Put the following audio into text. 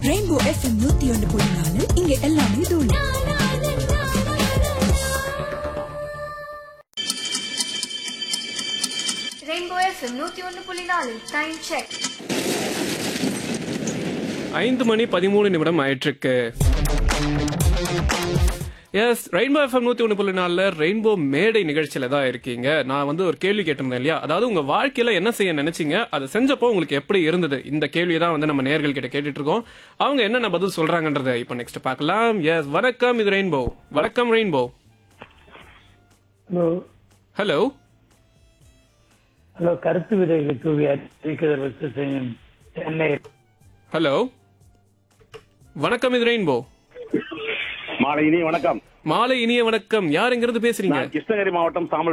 rainbow FM நூத்தி ஒன்று புள்ளி நாலு இங்க எல்லாமே தூள் ரெயின்போ எஃப்எம் நூத்தி ஒன்று புள்ளி நாலு டைம் செக் ஐந்து மணி பதிமூணு நிமிடம் ஆயிட்டிருக்கு எஸ் ரெயின்போ எஃப்எம் நூத்தி ஒன்று புள்ளி நாலுல ரெயின்போ மேடை நிகழ்ச்சியில தான் இருக்கீங்க நான் வந்து ஒரு கேள்வி கேட்டிருந்தேன் இல்லையா அதாவது உங்க வாழ்க்கையில என்ன செய்ய நினைச்சீங்க அதை செஞ்சப்போ உங்களுக்கு எப்படி இருந்தது இந்த கேள்வியை தான் வந்து நம்ம நேர்கள் கிட்ட கேட்டுட்டு இருக்கோம் அவங்க என்னென்ன பதில் சொல்றாங்கன்றத இப்போ நெக்ஸ்ட் பார்க்கலாம் எஸ் வணக்கம் இது ரெயின்போ வணக்கம் ரெயின்போ ஹலோ ஹலோ ஹலோ கருத்து விதைகளை தூவி அறிவிக்கிறதற்கு செய்யும் சென்னை ஹலோ வணக்கம் இது ரெயின்போ மாலை இனி வணக்கம் மாலை இனிய வணக்கம் யார் எங்கிருந்து பேசுறீங்க நான் கிருஷ்ணகிரி மாவட்டம் சாமல்